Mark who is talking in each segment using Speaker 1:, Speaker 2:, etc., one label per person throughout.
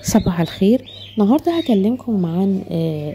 Speaker 1: صباح الخير النهارده هكلمكم عن آه،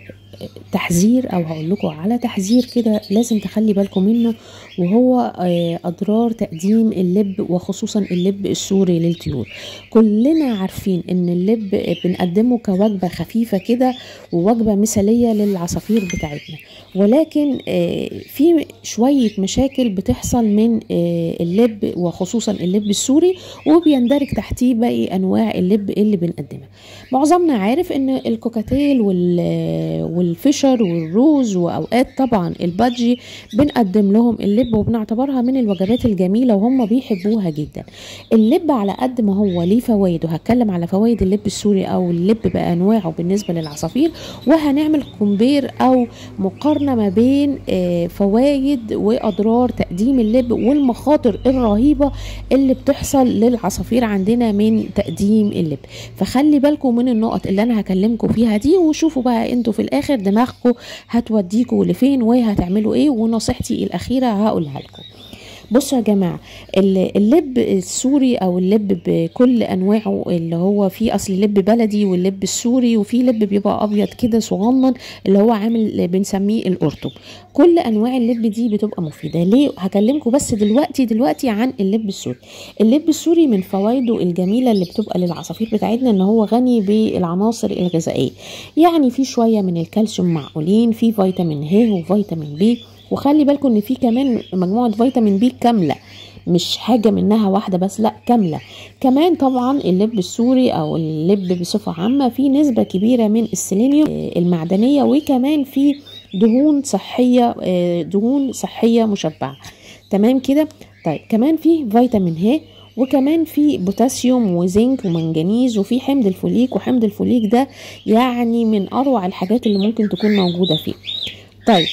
Speaker 1: تحذير او هقول لكم على تحذير كده لازم تخلي بالكم منه وهو آه، اضرار تقديم اللب وخصوصا اللب السوري للطيور كلنا عارفين ان اللب بنقدمه كوجبه خفيفه كده ووجبه مثاليه للعصافير بتاعتنا ولكن آه، في شويه مشاكل بتحصل من آه، اللب وخصوصا اللب السوري وبيندرج تحتيه باقي انواع اللب اللي بنقدمها معظمنا عارف ان الكوكاتيل وال- والفشر والروز واوقات طبعا البادجي بنقدم لهم اللب وبنعتبرها من الوجبات الجميله وهم بيحبوها جدا اللب على قد ما هو ليه فوائد وهتكلم على فوائد اللب السوري او اللب بانواعه بالنسبه للعصافير وهنعمل كومبير او مقارنه ما بين آه، فوائد واضرار تقديم اللب والمخاطر الرهيبه اللي بتحصل للعصافير عندنا من تقديم اللب فخلي بالكم من النقط اللي انا هكلمكم فيها دي وشوفوا بقى انتوا في الاخر دماغكم هتوديكوا لفين وهتعملوا ايه ونصيحتي الاخيره هقولها لكم بصوا يا جماعة ال- اللب السوري أو اللب بكل أنواعه اللي هو فيه أصل لب بلدي واللب السوري وفي لب بيبقى أبيض كده صغنن اللي هو عامل بنسميه القرطب كل أنواع اللب دي بتبقى مفيدة ليه هكلمكم بس دلوقتي دلوقتي عن اللب السوري اللب السوري من فوائده الجميلة اللي بتبقى للعصافير بتاعتنا إن هو غني بالعناصر الغذائية يعني في شوية من الكالسيوم معقولين في فيتامين ه وفيتامين بي وخلي بالكم ان في كمان مجموعه فيتامين بي كامله مش حاجه منها واحده بس لا كامله كمان طبعا اللب السوري او اللب بصفه عامه فيه نسبه كبيره من السيلينيوم آه، المعدنيه وكمان في دهون صحيه آه، دهون صحيه مشبعه تمام كده طيب كمان في فيتامين ه وكمان في بوتاسيوم وزنك ومنجنيز وفي حمض الفوليك وحمض الفوليك ده يعني من اروع الحاجات اللي ممكن تكون موجوده فيه طيب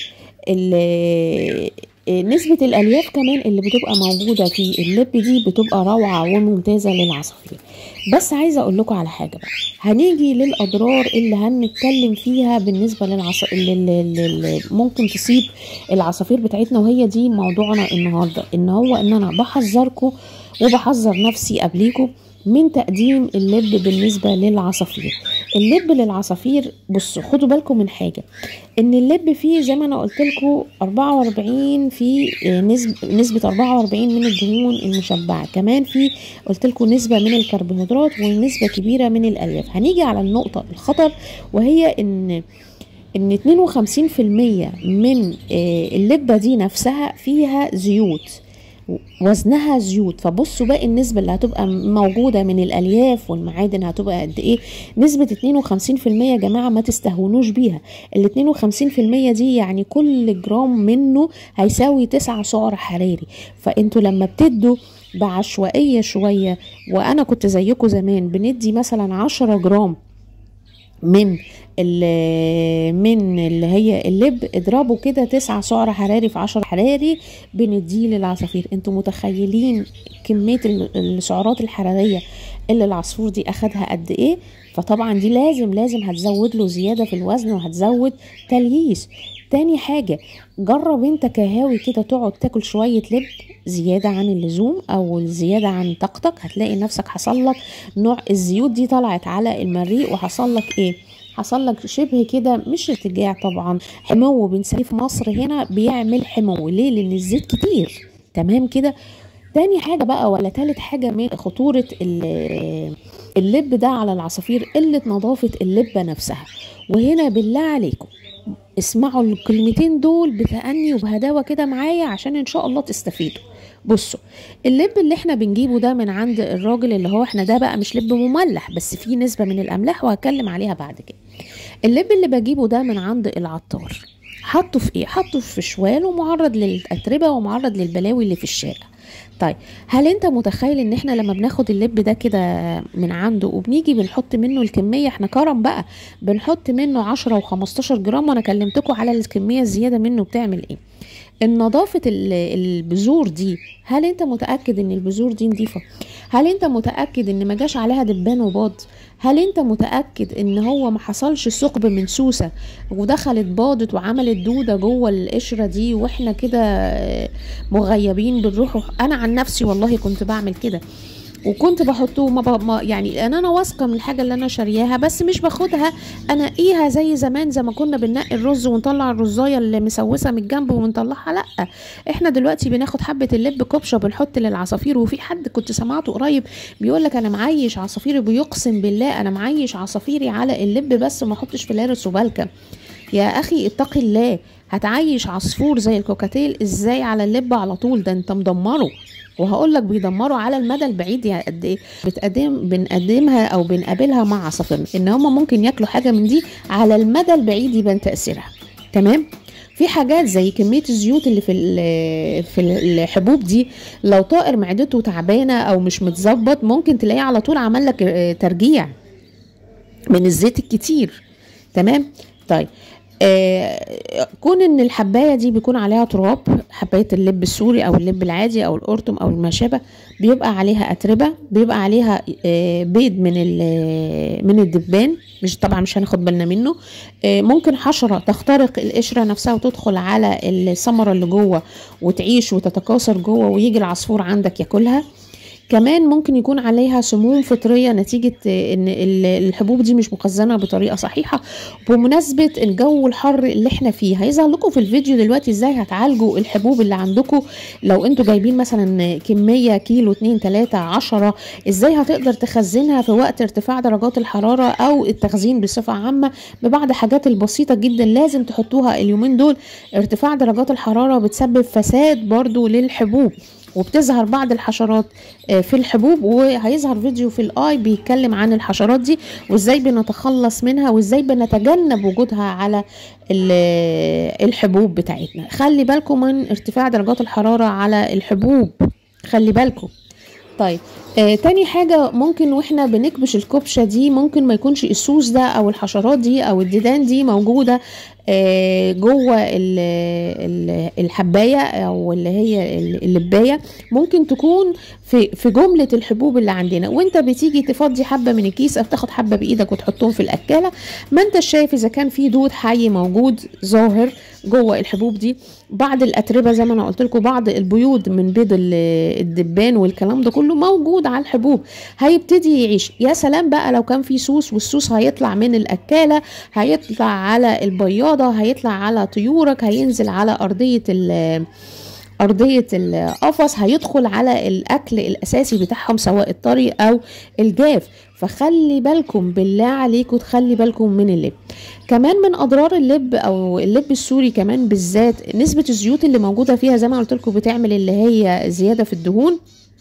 Speaker 1: ال- نسبة الألياف كمان اللي بتبقى موجودة في اللب دي بتبقى روعة وممتازة للعصافير بس عايزة أقول لكم على حاجة بقى هنيجي للأضرار اللي هنتكلم فيها بالنسبة للعص... اللي ممكن تصيب العصافير بتاعتنا وهي دي موضوعنا النهاردة إن هو إن أنا بحذركم وبحذر نفسي قبليكم من تقديم اللب بالنسبة للعصافير اللب للعصافير بصوا خدوا بالكم من حاجة ان اللب فيه زي ما انا قلت لكم 44 في نسبة نسبة 44 من الدهون المشبعة كمان في قلت لكم نسبة من الكربوهيدرات ونسبة كبيرة من الالياف هنيجي على النقطة الخطر وهي ان ان 52% من آه، اللبة دي نفسها فيها زيوت وزنها زيوت فبصوا بقى النسبة اللي هتبقى موجودة من الألياف والمعادن هتبقى قد إيه نسبة 52% يا جماعة ما تستهونوش بيها ال 52% دي يعني كل جرام منه هيساوي 9 سعر حراري فانتوا لما بتدوا بعشوائية شوية وأنا كنت زيكم زمان بندي مثلا 10 جرام من ال- من اللي هي اللب اضربوا كده تسعة سعر حراري في عشر حراري بنديه للعصافير انتوا متخيلين كمية ال- السعرات الحرارية اللي العصفور دي اخدها قد ايه فطبعا دي لازم لازم هتزود له زيادة في الوزن وهتزود تلييس تاني حاجة جرب انت كهاوي كده تقعد تاكل شوية لب زيادة عن اللزوم او زيادة عن طاقتك هتلاقي نفسك حصل لك نوع الزيوت دي طلعت على المريء وحصل لك ايه حصل لك شبه كده مش ارتجاع طبعا حمو بنسميه في مصر هنا بيعمل حمو ليه لان الزيت كتير تمام كده تاني حاجة بقى ولا تالت حاجة من خطورة ال- اللب ده على العصافير قلة نظافة اللبة نفسها وهنا بالله عليكم اسمعوا الكلمتين دول بتأني وبهداوة كده معايا عشان ان شاء الله تستفيدوا بصوا اللب اللي احنا بنجيبه ده من عند الراجل اللي هو احنا ده بقى مش لب مملح بس فيه نسبة من الاملاح وهتكلم عليها بعد كده اللب اللي بجيبه ده من عند العطار حطه في ايه حطه في شوال ومعرض للاتربه ومعرض للبلاوي اللي في الشارع طيب هل انت متخيل ان احنا لما بناخد اللب ده كده من عنده وبنيجي بنحط منه الكميه احنا كرم بقى بنحط منه 10 و15 جرام وانا كلمتكم على الكميه الزياده منه بتعمل ايه النظافة ال- البذور دي هل انت متأكد ان البذور دي نظيفة هل انت متأكد ان ما جاش عليها دبان وباض هل انت متأكد ان هو ما حصلش ثقب من سوسة ودخلت باضت وعملت دودة جوه القشرة دي واحنا كده آه، مغيبين بنروح انا عن نفسي والله كنت بعمل كده وكنت بحطه ما, ب... ما يعني انا انا واثقه من الحاجه اللي انا شارياها بس مش باخدها انقيها زي زمان زي ما كنا بننقي الرز ونطلع الرزايه اللي مسوسه من الجنب ونطلعها لا احنا دلوقتي بناخد حبه اللب كبشه بنحط للعصافير وفي حد كنت سمعته قريب بيقول لك انا معيش عصافيري بيقسم بالله انا معيش عصافيري على اللب بس وما احطش فلارس وبلكه يا اخي اتقي الله هتعيش عصفور زي الكوكاتيل ازاي على اللب على طول ده انت مدمره وهقول لك بيدمروا على المدى البعيد يعني قد ايه بتقدم بنقدمها او بنقابلها مع عصافيرنا ان هم ممكن ياكلوا حاجه من دي على المدى البعيد يبان تاثيرها تمام في حاجات زي كميه الزيوت اللي في في الحبوب دي لو طائر معدته تعبانه او مش متظبط ممكن تلاقيه على طول عمل لك ترجيع من الزيت الكتير تمام طيب آه كون ان الحبايه دي بيكون عليها تراب حبايه اللب السوري او اللب العادي او القرطم او ما شابه بيبقى عليها اتربه بيبقى عليها آه بيض من من الدبان مش طبعا مش هناخد بالنا منه آه ممكن حشره تخترق القشره نفسها وتدخل على الثمره اللي جوه وتعيش وتتكاثر جوه ويجي العصفور عندك ياكلها كمان ممكن يكون عليها سموم فطريه نتيجه ان الحبوب دي مش مخزنه بطريقه صحيحه بمناسبه الجو الحر اللي احنا فيه هيظهر لكم في الفيديو دلوقتي ازاي هتعالجوا الحبوب اللي عندكم لو انتوا جايبين مثلا كميه كيلو 2 3 10 ازاي هتقدر تخزنها في وقت ارتفاع درجات الحراره او التخزين بصفه عامه ببعض حاجات البسيطه جدا لازم تحطوها اليومين دول ارتفاع درجات الحراره بتسبب فساد برضو للحبوب وبتظهر بعض الحشرات في الحبوب وهيظهر فيديو في الاي بيتكلم عن الحشرات دي وازاي بنتخلص منها وازاي بنتجنب وجودها على الحبوب بتاعتنا خلي بالكم من ارتفاع درجات الحرارة على الحبوب خلي بالكم طيب آه تاني حاجة ممكن واحنا بنكبش الكبشة دي ممكن ما يكونش السوس ده او الحشرات دي او الديدان دي موجودة آه جوه الحباية او اللي هي اللباية ممكن تكون في في جملة الحبوب اللي عندنا وانت بتيجي تفضي حبة من الكيس او تاخد حبة بايدك وتحطهم في الاكالة ما انت شايف اذا كان في دود حي موجود ظاهر جوه الحبوب دي بعض الاتربه زي ما انا قلت لكم بعض البيوض من بيض الدبان والكلام ده كله موجود على الحبوب هيبتدي يعيش يا سلام بقى لو كان في سوس والسوس هيطلع من الاكاله هيطلع على البياضه هيطلع على طيورك هينزل على ارضيه أرضية القفص هيدخل على الأكل الأساسي بتاعهم سواء الطري أو الجاف فخلي بالكم بالله عليكم تخلي بالكم من اللب كمان من اضرار اللب او اللب السوري كمان بالذات نسبه الزيوت اللي موجوده فيها زي ما قلت لكم بتعمل اللي هي زياده في الدهون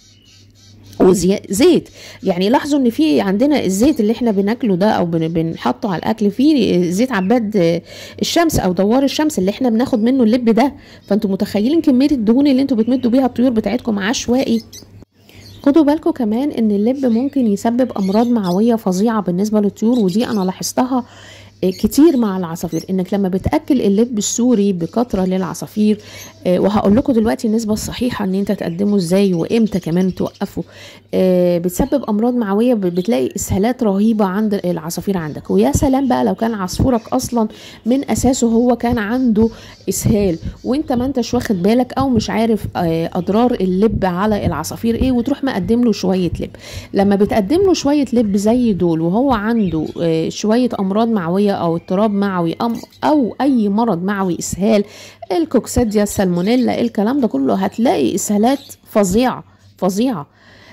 Speaker 1: وزيت يعني لاحظوا ان في عندنا الزيت اللي احنا بناكله ده او بنحطه على الاكل فيه زيت عباد الشمس او دوار الشمس اللي احنا بناخد منه اللب ده فانتوا متخيلين كميه الدهون اللي انتوا بتمدوا بيها الطيور بتاعتكم عشوائي خدوا بالكم كمان ان اللب ممكن يسبب امراض معويه فظيعه بالنسبه للطيور ودي انا لاحظتها كتير مع العصافير انك لما بتاكل اللب السوري بكثره للعصافير آه وهقول لكم دلوقتي النسبه الصحيحه ان انت تقدمه ازاي وامتى كمان توقفه آه بتسبب امراض معويه بتلاقي اسهالات رهيبه عند العصافير عندك ويا سلام بقى لو كان عصفورك اصلا من اساسه هو كان عنده اسهال وانت ما انتش واخد بالك او مش عارف آه اضرار اللب على العصافير ايه وتروح مقدم له شويه لب لما بتقدم له شويه لب زي دول وهو عنده شويه امراض معويه او اضطراب معوي او اي مرض معوي اسهال الكوكسيديا السالمونيلا الكلام ده كله هتلاقي اسهالات فظيعه فظيعه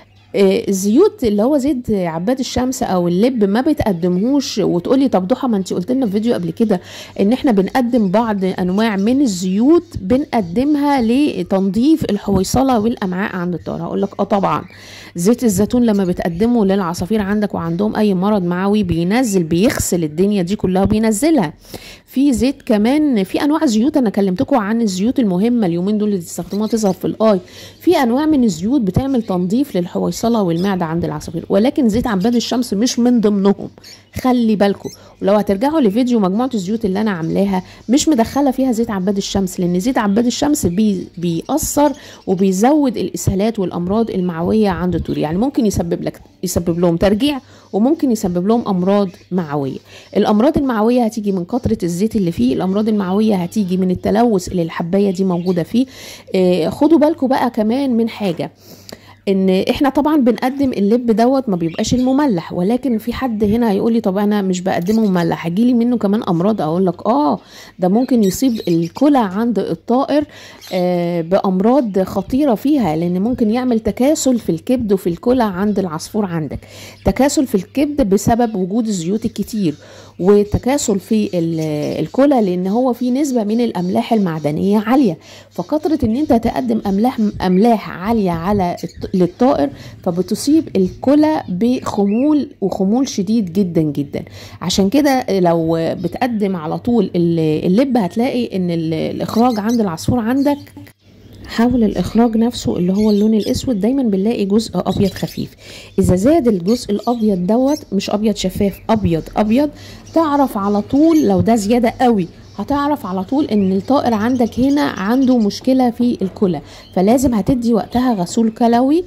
Speaker 1: الزيوت اللي هو زيت عباد الشمس او اللب ما بتقدمهوش وتقولي طب ضحى ما انت قلت لنا في فيديو قبل كده ان احنا بنقدم بعض انواع من الزيوت بنقدمها لتنظيف الحويصله والامعاء عند الطائر هقول لك اه طبعا زيت الزيتون لما بتقدمه للعصافير عندك وعندهم اي مرض معوي بينزل بيغسل الدنيا دي كلها وبينزلها في زيت كمان في انواع زيوت انا كلمتكم عن الزيوت المهمه اليومين دول اللي تستخدموها تظهر في الاي في انواع من الزيوت بتعمل تنظيف للحويصله والمعده عند العصافير ولكن زيت عباد الشمس مش من ضمنهم خلي بالكم ولو هترجعوا لفيديو مجموعه الزيوت اللي انا عاملاها مش مدخله فيها زيت عباد الشمس لان زيت عباد الشمس بي بيأثر وبيزود الاسهالات والامراض المعويه عند الطيور يعني ممكن يسبب لك يسبب لهم ترجيع وممكن يسبب لهم امراض معويه الامراض المعويه هتيجي من كثره الزيت اللي فيه الامراض المعويه هتيجي من التلوث اللي الحبايه دي موجوده فيه آه خدوا بالكم بقى كمان من حاجه ان احنا طبعا بنقدم اللب دوت ما بيبقاش المملح ولكن في حد هنا هيقول لي طب انا مش بقدمه مملح هيجيلي منه كمان امراض اقول لك اه ده ممكن يصيب الكلى عند الطائر آه بامراض خطيره فيها لان ممكن يعمل تكاسل في الكبد وفي الكلى عند العصفور عندك تكاسل في الكبد بسبب وجود الزيوت الكتير وتكاسل في الكلى لان هو في نسبه من الاملاح المعدنيه عاليه فكثره ان انت تقدم املاح املاح عاليه على للطائر فبتصيب الكلى بخمول وخمول شديد جدا جدا عشان كده لو بتقدم على طول اللب هتلاقي ان الاخراج عند العصفور عندك حول الاخراج نفسه اللي هو اللون الاسود دايما بنلاقي جزء ابيض خفيف اذا زاد الجزء الابيض دوت مش ابيض شفاف ابيض ابيض تعرف على طول لو ده زياده قوي هتعرف على طول ان الطائر عندك هنا عنده مشكله في الكلى فلازم هتدي وقتها غسول كلوي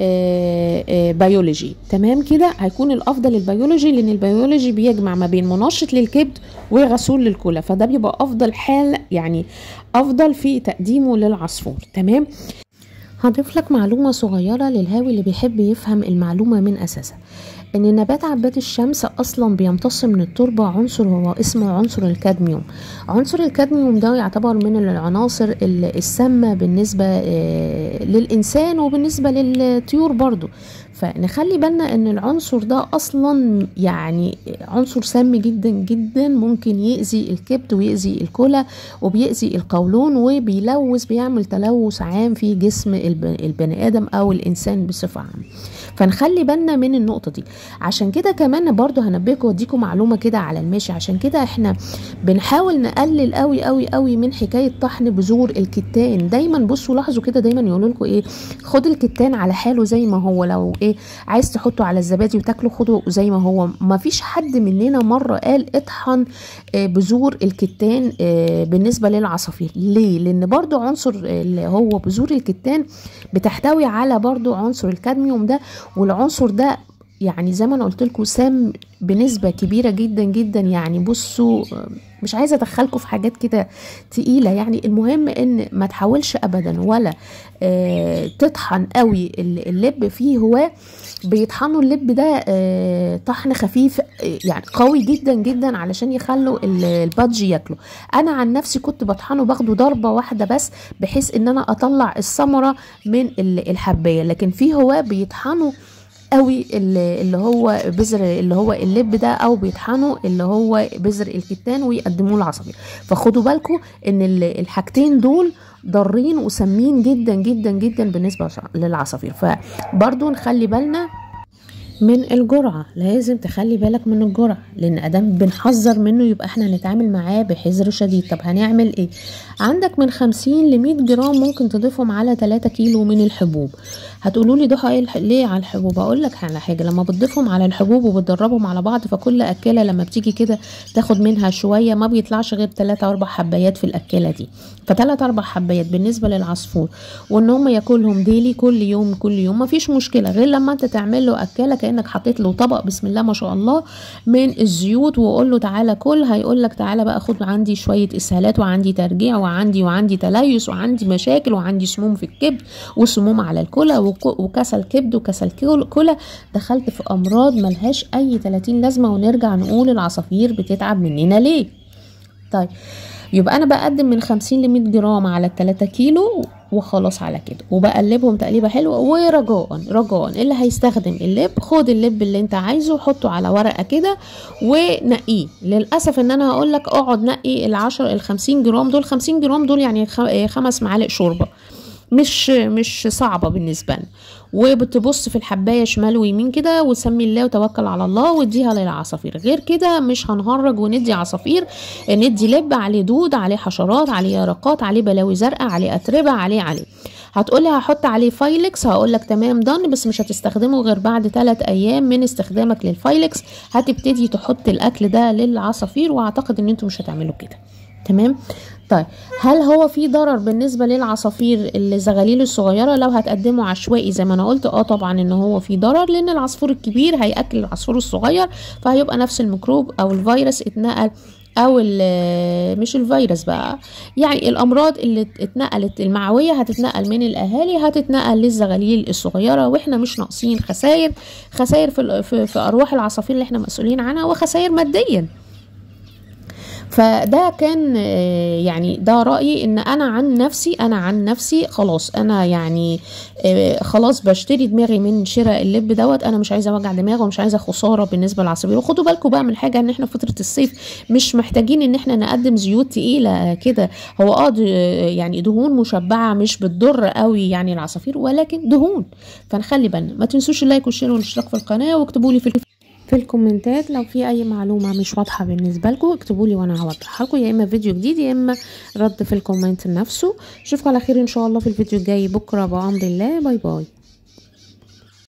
Speaker 1: آه، آه، بيولوجي تمام كده هيكون الافضل البيولوجي لان البيولوجي بيجمع ما بين منشط للكبد وغسول للكلى فده بيبقى افضل حال يعني افضل في تقديمه للعصفور تمام هضيف لك معلومة صغيرة للهاوي اللي بيحب يفهم المعلومة من أساسها ان نبات عباد الشمس اصلا بيمتص من التربة عنصر هو اسمه عنصر الكادميوم عنصر الكادميوم ده يعتبر من العناصر السامة بالنسبة آه، للإنسان وبالنسبة للطيور برضو فنخلي بالنا ان العنصر ده اصلا يعني عنصر سام جدا جدا ممكن يأذي الكبد ويأذي الكلى وبيأذي القولون وبيلوث بيعمل تلوث عام في جسم البني ادم او الانسان بصفة عامة فنخلي بالنا من النقطة دي عشان كده كمان برضو هنبهكم واديكم معلومة كده على الماشي عشان كده احنا بنحاول نقلل قوي قوي قوي من حكاية طحن بذور الكتان دايما بصوا لاحظوا كده دايما يقولوا لكم ايه خد الكتان على حاله زي ما هو لو ايه عايز تحطه على الزبادي وتاكله خده زي ما هو ما فيش حد مننا مرة قال اطحن آه، بذور الكتان آه، بالنسبة للعصافير ليه لان برضو عنصر اللي هو بذور الكتان بتحتوي على برضو عنصر الكادميوم ده والعنصر ده يعني زي ما انا قلت لكم سام بنسبه كبيره جدا جدا يعني بصوا مش عايزه ادخلكم في حاجات كده تقيله يعني المهم ان ما تحاولش ابدا ولا آه تطحن قوي اللب فيه هو بيطحنوا اللب ده آه طحن خفيف آه يعني قوي جدا جدا علشان يخلوا البادج ياكله انا عن نفسي كنت بطحنه باخده ضربه واحده بس بحيث ان انا اطلع الثمره من الحبايه لكن في هو بيطحنوا قوي اللي هو بذر اللي هو اللب ده او بيطحنوا اللي هو بذر الكتان ويقدموه للعصافير فخدوا بالكم ان الحاجتين دول ضارين وسمين جدا جدا جدا بالنسبه للعصافير فبرضو نخلي بالنا من الجرعة لازم تخلي بالك من الجرعة لان ادام بنحذر منه يبقى احنا نتعامل معاه بحذر شديد طب هنعمل ايه عندك من خمسين لمية جرام ممكن تضيفهم على تلاتة كيلو من الحبوب هتقولوا لي ضحى ليه على الحبوب اقول لك على حاجه لما بتضيفهم على الحبوب وبتدربهم على بعض فكل اكاله لما بتيجي كده تاخد منها شويه ما بيطلعش غير 3 4 حبايات في الاكاله دي فثلاث اربع حبايات بالنسبه للعصفور وان هم ياكلهم ديلي كل يوم كل يوم ما فيش مشكله غير لما انت تعمل له اكاله كانك حطيت له طبق بسم الله ما شاء الله من الزيوت وقول له تعالى كل هيقول لك تعالى بقى خد عندي شويه اسهالات وعندي ترجيع وعندي وعندي تليس وعندي مشاكل وعندي سموم في الكبد وسموم على الكلى وكسل كبد وكسل كلى دخلت في امراض ملهاش اي 30 لازمه ونرجع نقول العصافير بتتعب مننا ليه طيب يبقى انا بقدم من 50 ل 100 جرام على 3 كيلو وخلاص على كده وبقلبهم تقليبه حلوه ورجاء رجاء اللي هيستخدم اللب خد اللب اللي انت عايزه وحطه على ورقه كده ونقيه للاسف ان انا هقول لك اقعد نقي ال 10 ال 50 جرام دول 50 جرام دول يعني خمس معالق شوربه مش مش صعبة بالنسبة لنا وبتبص في الحباية شمال ويمين كده وتسمي الله وتوكل على الله واديها للعصافير غير كده مش هنهرج وندي عصافير ندي لب عليه دود عليه حشرات عليه يرقات عليه بلاوي زرقاء عليه اتربة عليه عليه هتقولي هحط عليه فايلكس هقولك تمام ضن بس مش هتستخدمه غير بعد 3 ايام من استخدامك للفايلكس هتبتدي تحط الاكل ده للعصافير واعتقد ان انتوا مش هتعملوا كده تمام طيب هل هو في ضرر بالنسبه للعصافير الزغاليل الصغيره لو هتقدمه عشوائي زي ما انا قلت اه طبعا ان هو في ضرر لان العصفور الكبير هياكل العصفور الصغير فهيبقى نفس الميكروب او الفيروس اتنقل او مش الفيروس بقى يعني الامراض اللي اتنقلت المعويه هتتنقل من الاهالي هتتنقل للزغاليل الصغيره واحنا مش ناقصين خسائر خسائر في, في, في ارواح العصافير اللي احنا مسؤولين عنها وخسائر ماديا فده كان يعني ده رأيي ان انا عن نفسي انا عن نفسي خلاص انا يعني خلاص بشتري دماغي من شراء اللب دوت انا مش عايزه وجع دماغ ومش عايزه خساره بالنسبه للعصافير وخدوا بالكم بقى من حاجه ان احنا في فتره الصيف مش محتاجين ان احنا نقدم زيوت تقيله كده هو اه يعني دهون مشبعه مش بتضر قوي يعني العصافير ولكن دهون فنخلي بالنا ما تنسوش اللايك والشير والاشتراك في القناه واكتبوا لي في في الكومنتات لو في اي معلومه مش واضحه بالنسبه لكم اكتبوا لي وانا هوضحها لكم يا اما فيديو جديد يا اما رد في الكومنت نفسه اشوفكم على خير ان شاء الله في الفيديو الجاي بكره بامر الله باي باي